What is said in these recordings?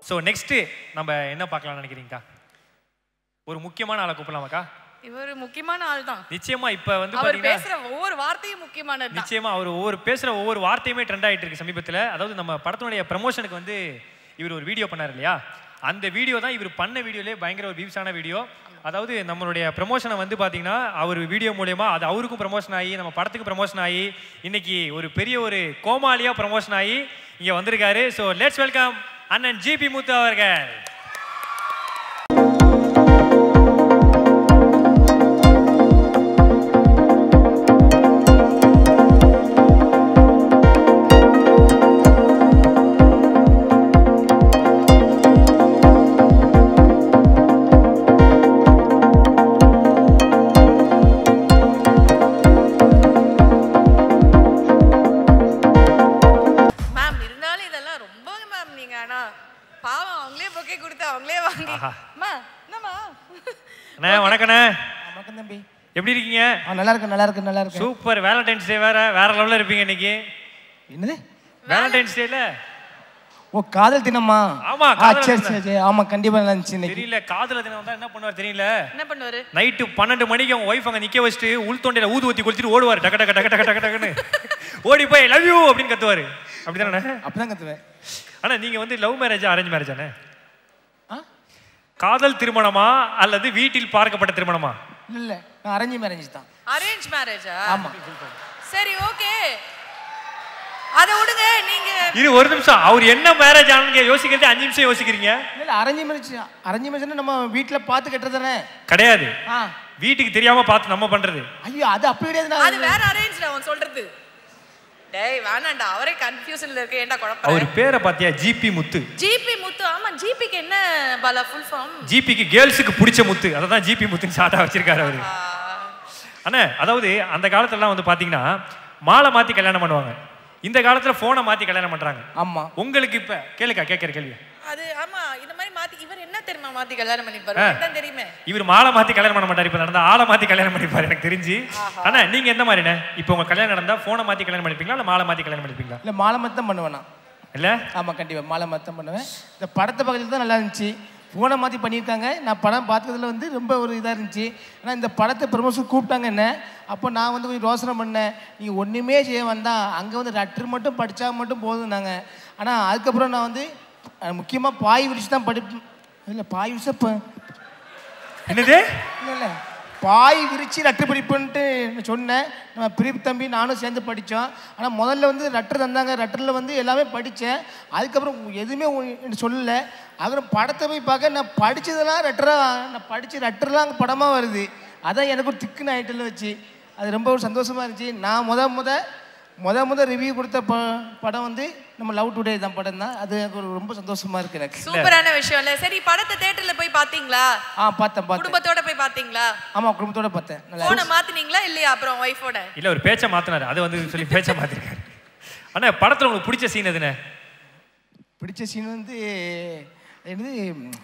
So next நம்ம என்ன பார்க்கலாம்னு நினைக்கிறீங்கக்கா ஒரு முக்கியமான ஆளை கூப்பிடலாமாக்கா இவர் முக்கியமான ஆள் தான் நிச்சயமா இப்போ வந்து அவர் பார்த்தீங்கன்னா பேசுற ஒவ்வொரு வார்த்தையும் முக்கியமானது தான் நிச்சயமா அவர் ஒவ்வொரு பேசுற ஒவ்வொரு வார்த்தையுமே ட்ரெண்ட் ஆயிட்டு இருக்கு சமீபத்தில் அதாவது நம்ம படத்தினுடைய ப்ரமோஷனுக்கு வந்து இவர் ஒரு வீடியோ பண்ணார் இல்லையா அந்த வீடியோ தான் இவர் பண்ண வீடியோலே பயங்கர ஒரு வியூஸான வீடியோ அதாவது நம்மளுடைய ப்ரமோஷனை வந்து பார்த்தீங்கன்னா அவர் வீடியோ மூலயமா அது அவருக்கும் ப்ரமோஷன் ஆகி நம்ம படத்துக்கு ப்ரமோஷன் ஆகி இன்னைக்கு ஒரு பெரிய ஒரு கோமாளியாக ப்ரமோஷன் ஆகி இங்கே வந்திருக்காரு ஸோ லெட்ஸ் வெல்கம் அண்ணன் ஜிபி முத்து அவர்கள் மேம் இருந்தாலும் இதெல்லாம் ரொம்ப மேம் நீங்க ஆனா பாவம் அவங்களே பொக்கே கொடுத்து அவங்களே வாங்கி ஆஹா. அம்மா என்னம்மா அண்ணே வணக்கண்ணே வணக்கம் தம்பி எப்படி இருக்கீங்க ஆ நல்லா இருக்கு நல்லா இருக்கு நல்லா இருக்கு சூப்பர் வேலண்டைன்ஸ் டே வேற வேற லெவலில் இருப்பீங்க இன்னைக்கு என்னது வேலண்டைன்ஸ் டேல ஓ காதல் தினமா ஆமா, ஆ காதலர் சரி தினம். சரி சரி ஆமா கண்டிப்பா நல்லா இருந்துச்சு இன்னைக்கு தெரியல காதல தினம் வந்தா என்ன பண்ணுவார் தெரியல என்ன பண்ணுவாரு நைட்டு பன்னெண்டு மணிக்கு அவங்க ஒய்ஃப் அங்க நிக்க வச்சுட்டு உள் தொண்டையில ஊது ஊத்தி குளிச்சுட்டு ஓடுவார் டக டக டக டக டக டக்குன்னு ஓடி போய் லவ் யூ அப்படின்னு கத்துவாரு அப்படிதானே அப்படிதான் கத்துவேன் ஆனா நீங்க வந்து லவ் மேரேஜ் அரேஞ்ச் மேரேஜ் தானே ஆ காதல் திருமணமா அல்லது வீட்டில் பார்க்கப்பட்ட திருமணமா இல்ல இல்ல நான் அரேஞ்ச் மேரேஜ் தான் அரேஞ்ச் மேரேஜா ஆமா சரி ஓகே அத விடுங்க நீங்க இது ஒரு நிமிஷம் அவர் என்ன மேரேஜ் ஆனு யோசிக்கிறது அஞ்சு நிமிஷம் யோசிக்கிறீங்க இல்ல இல்ல அரேஞ்ச் மேரேஜ் அரேஞ்ச் மேரேஜ் நம்ம வீட்ல பார்த்து கட்டுறது தானே கிடையாது ஆ வீட்டுக்கு தெரியாம பார்த்து நம்ம பண்றது ஐயோ அது அப்படி கிடையாது அது நான் வேற அரேஞ்ச் அவன் சொல்றது டேய் வேணாம்டா அவரே கன்ஃபியூஷன்ல இருக்கு ஏன்டா அவர் குழப்பம் பேரை பாத்தியா ஜிபி முத்து ஜிபி முத்து ஆமா ஜிபிக்கு என்ன பாலா ஃபுல் ஃபார்ம் ஜிபிக்கு கேர்ள்ஸுக்கு பிடிச்ச முத்து அதை தான் ஜிபி முத்துன்னு ஷார்ட்டா வச்சிருக்காரு அவரு அண்ணே அதாவது அந்த காலத்துலலாம் வந்து பாத்தீங்கன்னா மாலை மாத்தி கல்யாணம் பண்ணுவாங்க இந்த காலத்துல போனை மாத்தி கல்யாணம் பண்றாங்க ஆமா உங்களுக்கு இப்ப கேளுக்கா கேட்கிற கேள்வி அது ஆமா இந்த மாதிரி மாத்தி இவர் என்ன தெரியுமா மாத்தி கல்யாணம் பண்ணிப்பாரு ஆ. அதான் தெரியுமே இவர் மாலை மாத்தி கல்யாணம் பண்ண மாட்டார் இப்ப நடந்தா ஆளை மாத்தி கல்யாணம் பண்ணிப்பாரு எனக்கு தெரிஞ்சு அண்ணா நீங்க எந்த மாதிரிண்ணே இப்போ உங்க கல்யாணம் நடந்தா போனை மாத்தி கல்யாணம் பண்ணிப்பீங்களா இல்ல மாலை மாத்தி கல்யாணம் பண்ணிப்பீங்களா இல்ல மாலை மத்து தான் பண்ணுவேன் நான் இல்ல ஆமா கண்டிப்பா மாலை மத்து தான் பண்ணுவேன் இந்த படத்தை பக்கத்துல தான் நல்லா இருந்துச்சு ஃபோனை மாற்றி பண்ணியிருக்காங்க நான் படம் பார்த்ததுல வந்து ரொம்ப ஒரு இதாக இருந்துச்சு ஆனால் இந்த படத்தை ப்ரமோஷன் கூப்பிட்டாங்க என்ன அப்போ நான் வந்து கொஞ்சம் யோசனை பண்ணேன் நீங்கள் ஒன்றுமே செய்ய வேண்டாம் அங்கே வந்து லெட்டர் மட்டும் படித்தா மட்டும் போதும் நாங்கள் ஆனால் அதுக்கப்புறம் நான் வந்து முக்கியமாக பாய் விரிச்சு தான் படிப்பேன் இல்லை பாய் விரிச்சா இப்போ என்னது இல்லை இல்லை பாய் விரிச்சு லெட்டர் படிப்புன்ட்டு நான் சொன்னேன் நம்ம பிரீப் தம்பி நானும் சேர்ந்து படித்தோம் ஆனால் முதல்ல வந்து லெட்டர் தந்தாங்க லெட்டரில் வந்து எல்லாமே படித்தேன் அதுக்கப்புறம் எதுவுமே உ- எனக்கு சொல்லலை அப்புறம் படத்தை போய் பார்க்க நான் படித்ததெல்லாம் லெட்டராக நான் படித்த லெட்டர்லாம் அங்கே படமாக வருது அதான் எனக்கு ஒரு திக்குன்னு ஆயிட்டில் வச்சு அது ரொம்ப ஒரு சந்தோஷமாக இருந்துச்சு நான் முத முத முத முத ரிவ்யூ கொடுத்த ப படம் வந்து நம்ம லவ் டுடே தான் படம் தான் அது எனக்கு ஒரு ரொம்ப சந்தோஷமாக இருக்குது எனக்கு சூப்பரான விஷயம் இல்ல சரி படத்தை தியேட்டர்ல போய் பாத்தீங்களா ஆ பார்த்தேன் பார்த்தேன் குடும்பத்தோட போய் பாத்தீங்களா ஆமாம் குடும்பத்தோட பார்த்தேன் நல்லா போனை மாத்தினீங்களா இல்லையா அப்புறம் ஒய்ஃபோட இல்ல ஒரு பேச்சை மாத்தினாரு அதை வந்து சொல்லி பேச்சை மாத்திருக்காரு அண்ணா படத்துல உங்களுக்கு பிடிச்ச சீன் எதுண்ணே பிடிச்ச சீன் வந்து என்னது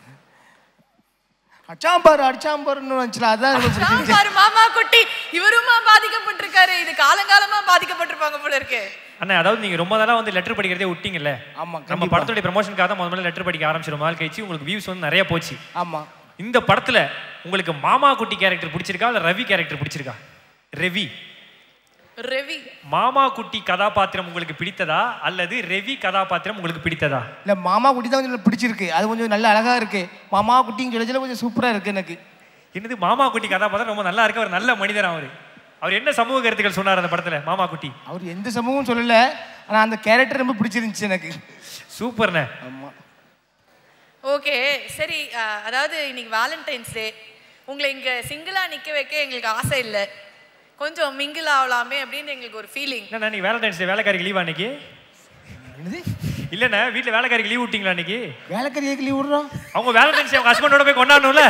அச்சாம்பார் அடிச்சாம்பார்னு வந்துச்சுல அதான் எனக்கு பிடிச்சிருந்துச்சு. பாரு மாமா குட்டி இவருமா பாதிக்கப்பட்டிருக்காரு இது காலங்காலமா பாதிக்கப்பட்டிருப்பாங்க போல இருக்கு அண்ணா அதாவது நீங்க ரொம்ப நாளா வந்து லெட்டர் படிக்கிறதே விட்டீங்கல்ல ஆமா நம்ம கண்டிப்பா படத்துடைய ப்ரமோஷனுக்காக தான் முதல்ல லெட்டர் படிக்க ஆரம்பிச்சிடும் நாள் கழிச்சு உங்களுக்கு வியூஸ் வந்து நிறைய போச்சு ஆமா இந்த படத்துல உங்களுக்கு மாமா குட்டி கேரக்டர் பிடிச்சிருக்கா இல்ல ரவி கேரக்டர் பிடிச்சிருக்கா ரவி ரெவி மாமா குட்டி கதாபாத்திரம் உங்களுக்கு பிடித்ததா அல்லது ரெவி கதாபாத்திரம் உங்களுக்கு பிடித்ததா இல்ல மாமா குட்டி தான் கொஞ்சம் பிடிச்சிருக்கு அது கொஞ்சம் நல்ல அழகா இருக்கு மாமா குட்டின்னு சொல்லி கொஞ்சம் சூப்பரா இருக்கு எனக்கு என்னது மாமா குட்டி கதாபாத்திரம் ரொம்ப நல்லா இருக்கு அவர் நல்ல மனிதர் அவரு அவர் என்ன சமூக கருத்துக்கள் சொன்னார் அந்த படத்துல மாமா குட்டி அவர் எந்த சமூகமும் சொல்லல ஆனா அந்த கேரக்டர் ரொம்ப பிடிச்சிருந்துச்சு எனக்கு சூப்பர்ண்ணே ஆமா ஓகே சரி அஹ், அதாவது இன்னைக்கு வேலண்டைன்ஸ் டே உங்களை இங்க சிங்கிளா நிக்க வைக்க எங்களுக்கு ஆசை இல்லை கொஞ்சம் மிங்கிள் ஆகலாமே அப்படின்னு எங்களுக்கு ஒரு ஃபீலிங் என்னண்ணா நீ வேலண்டைன்ஸ் டே வேலைக்காரிக்கு லீவா அன்னைக்கு என்னது இல்லண்ணே வீட்டுல வேலைக்காரிக்கு லீவ் விட்டீங்களா அன்னைக்கு வேலைக்கறி ஏக்கு லீவ் விடுறோம் அவங்க வேலண்டைன்ஸ் டே அவங்க ஹஸ்பண்டோட போய் கொண்டாடணும்ல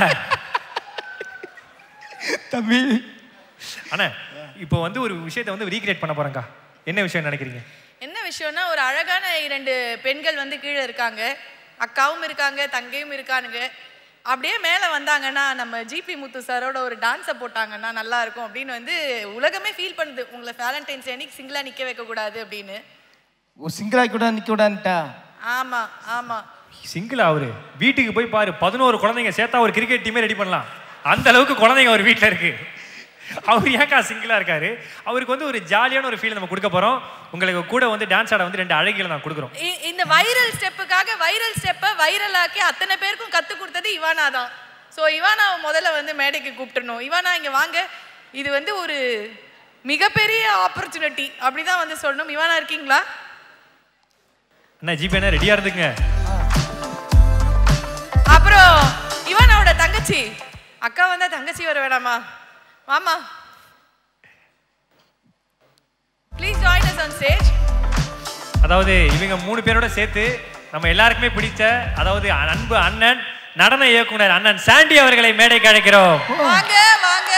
தம்பி அண்ணா இப்போ வந்து ஒரு விஷயத்தை வந்து ரீக்ரியேட் பண்ண போறேங்க்கா என்ன விஷயம் நினைக்கிறீங்க என்ன விஷயம்னா ஒரு அழகான இரண்டு பெண்கள் வந்து கீழே இருக்காங்க அக்காவும் இருக்காங்க தங்கையும் இருக்கானுங்க அப்படியே மேலே வந்தாங்கன்னா நம்ம ஜிபி முத்து சாரோட ஒரு டான்ஸை போட்டாங்கன்னா நல்லா இருக்கும் அப்படின்னு வந்து உலகமே ஃபீல் பண்ணுது உங்களை வேலண்டைன்ஸ் அன்னைக்கு சிங்கிளாக நிற்க வைக்கக்கூடாது அப்படின்னு ஓ சிங்கிளா கூட நிக்க விடான்ட்டா ஆமாம் ஆமாம் சிங்கிள் அவரு வீட்டுக்கு போய் பாரு பதினோரு குழந்தைங்க சேர்த்தா ஒரு கிரிக்கெட் டீமே ரெடி பண்ணலாம் அந்த அளவுக்கு குழந்தைங்க அவர் வீட்டில் இருக்கு அவர் ஏன்க்கா சிங்கிளாக இருக்காரு அவருக்கு வந்து ஒரு ஜாலியான ஒரு ஃபீல் நம்ம கொடுக்க போகிறோம் உங்களுக்கு கூட வந்து டான்ஸ் ஆட வந்து ரெண்டு அழகிகளை நான் கொடுக்குறோம் இ- இந்த வைரல் ஸ்டெப்புக்காக வைரல் ஸ்டெப்பை வைரல் ஆக்கி அத்தனை பேருக்கும் கத்து கொடுத்தது இவானா தான் ஸோ இவானாவை முதல்ல வந்து மேடைக்கு கூப்பிட்டுறணும் இவானா இங்க வாங்க இது வந்து ஒரு மிகப்பெரிய ஆப்பர்ச்சுனிட்டி அப்படிதான் வந்து சொல்லணும் இவானா இருக்கீங்களா அண்ணா ஜிபே என்ன ரெடியாக இருந்துக்குங்க அப்புறம் இவானாவோட தங்கச்சி அக்கா வந்தா தங்கச்சி வர வேணாமா வாமா please join us on stage அதாவது இவங்க மூணு பேரோட சேர்த்து நம்ம எல்லாருக்குமே பிடிச்ச அதாவது அன்பு அண்ணன் நடன இயக்குனர் அண்ணன் சாண்டி அவர்களை மேடைக்கு அழைக்கிறோம் வாங்க வாங்க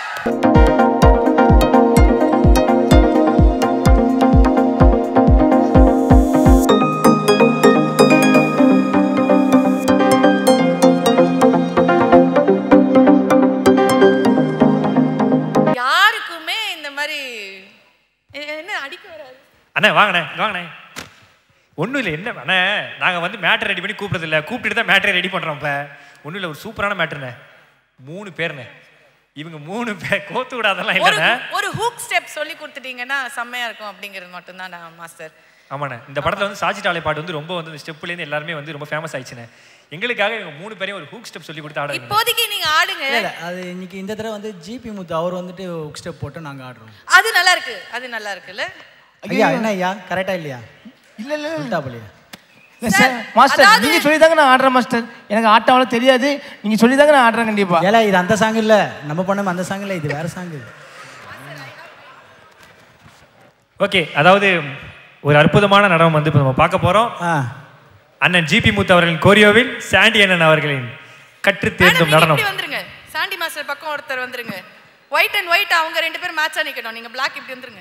யாருக்குமே இந்த மாதிரி எ- என்ன அடிக்க வராது அண்ணே வாங்கண்ணே வாங்கண்ணே ஒன்றும் இல்லை என்ன அண்ணே நாங்கள் வந்து மேட்டர் ரெடி பண்ணி கூப்பிடுறது இல்லை கூப்பிட்டு தான் மேட்டரை ரெடி பண்ணுறோம் இப்போ ஒன்றும் இல்லை ஒரு சூப்பரான மேட்டர்ண்ணே மூணு பேர்ண்ணே இவங்க மூணு பேர் கோத்து விடாதெல்லாம் ஒரு இல்லைண்ணே ஒரு ஹூக் ஸ்டெப் சொல்லி கொடுத்துட்டீங்கன்னா செம்மையா இருக்கும் அப்படிங்கிறது மட்டும்தான் நான் மாஸ்டர் ஆமாண்ணே இந்த படத்தில் வந்து சாஜி டாலை பாட்டு வந்து ரொம்ப வந்து இந்த ஸ்டெப்லேருந்து எல்லாருமே வந்து ரொம்ப ஃபேமஸ் ஆயிடுச்சுண்ணே எங்களுக்காக இவங்க மூணு பேரையும் ஒரு ஹூக் ஸ்டெப் சொல்லி கொடுத்து ஆட வைக்கணும். இப்போதைக்கு நீங்க ஆடுங்க இல்ல, இல்ல, அது இன்னைக்கு இந்த தடவை வந்து ஜிபி முத்து அவர் வந்துட்டு ஹுக் ஸ்டெப் போட்டு நாங்க ஆடுறோம் அது நல்லா இருக்கு அது நல்லா இருக்குல்ல ஐயா என்ன ஐயா கரெக்டா இல்லையா இல்ல இல்ல உல்டா போலியா இல்ல சார் மாஸ்டர் அதாவது- நீங்க சொல்லி தாங்க நான் ஆடுறேன் மாஸ்டர் எனக்கு ஆட்டம் அவ்வளோ தெரியாது நீங்க சொல்லி தாங்க நான் ஆடுறேன் கண்டிப்பா ஏல இது அந்த சாங் இல்ல நம்ம பண்ண அந்த சாங் இல்ல இது வேற சாங் ஓகே அதாவது ஒரு அற்புதமான நடனம் வந்து இப்போ நம்ம பார்க்க போகிறோம் ஆ அண்ணன் ஜிபி முத்து அவர்களின் கோரியோவில் சாண்டி அண்ணன் அவர்களின் கற்று மேடம் தேர்ந்தும் நீங்க நடனம் இப்படி வந்துருங்க சாண்டி மாஸ்டர் பக்கம் ஒருத்தர் வந்துருங்க ஒயிட் அண்ட் ஒயிட் அவங்க ரெண்டு பேரும் மேட்சா நிக்கணும் நீங்க பிளாக் இப்படி வந்துருங்க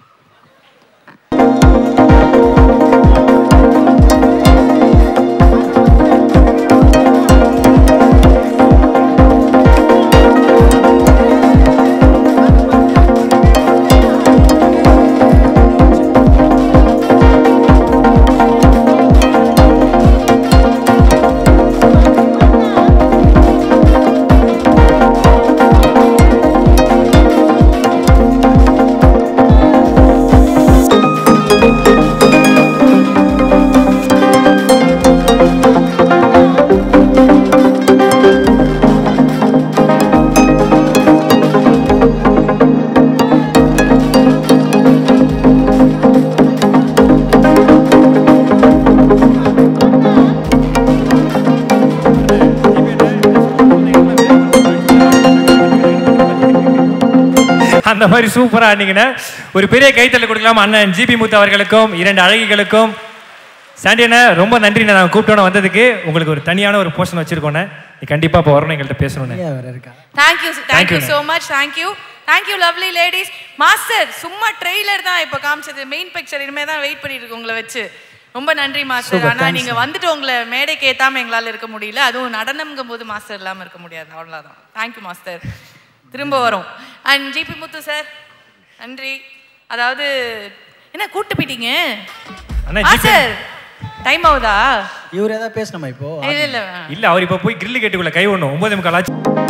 அந்த மாதிரி சூப்பரா ஆடினீங்கன்னா ஒரு பெரிய கைத்தல் கொடுக்கலாம் அண்ணன் ஜிபி முத்து அவர்களுக்கும் இரண்டு அழகிகளுக்கும் சாண்டி அண்ணா ரொம்ப நன்றி நான் கூப்பிட்டோன்னு வந்ததுக்கு உங்களுக்கு ஒரு தனியான ஒரு போர்ஷன் வச்சிருக்கோண்ணே நீ கண்டிப்பா இப்போ வரணும் எங்கள்கிட்ட பேசணும்ண்ணே ஐயா வேற இருக்கா thank you Thank thank you you, so much thank you thank you lovely ladies master சும்மா ட்ரெய்லர் தான் இப்போ காமிச்சது மெயின் பிக்சர் இனிமே தான் வெயிட் பண்ணிட்டு இருக்கு உங்களை வச்சு ரொம்ப நன்றி மாஸ்டர் Super, ஆனா thanks, நீங்க வந்துட்டு உங்களை மேடைக்கு ஏத்தாம எங்களால இருக்க முடியல அதுவும் நடனம்ங்கும் போது மாஸ்டர் இல்லாம இருக்க முடியாது அவ்வளவுதான் தேங்க்யூ மாஸ்டர் திரும்ப வரும் அண்ட் ஜிபி முத்து சார் நன்றி அதாவது என்ன கூட்டு போயிட்டீங்க அண்ணா, GP மாஸ்டர் டைம் ஆகுதா இவர் ஏதாவது பேசணுமா இப்போ இல்ல இல்ல இல்ல அவர் இப்போ போய் கிரில் கேட்டுக்குள்ள கை ஒண்ணும் ஒன்பது முக்கால் ஆச்சு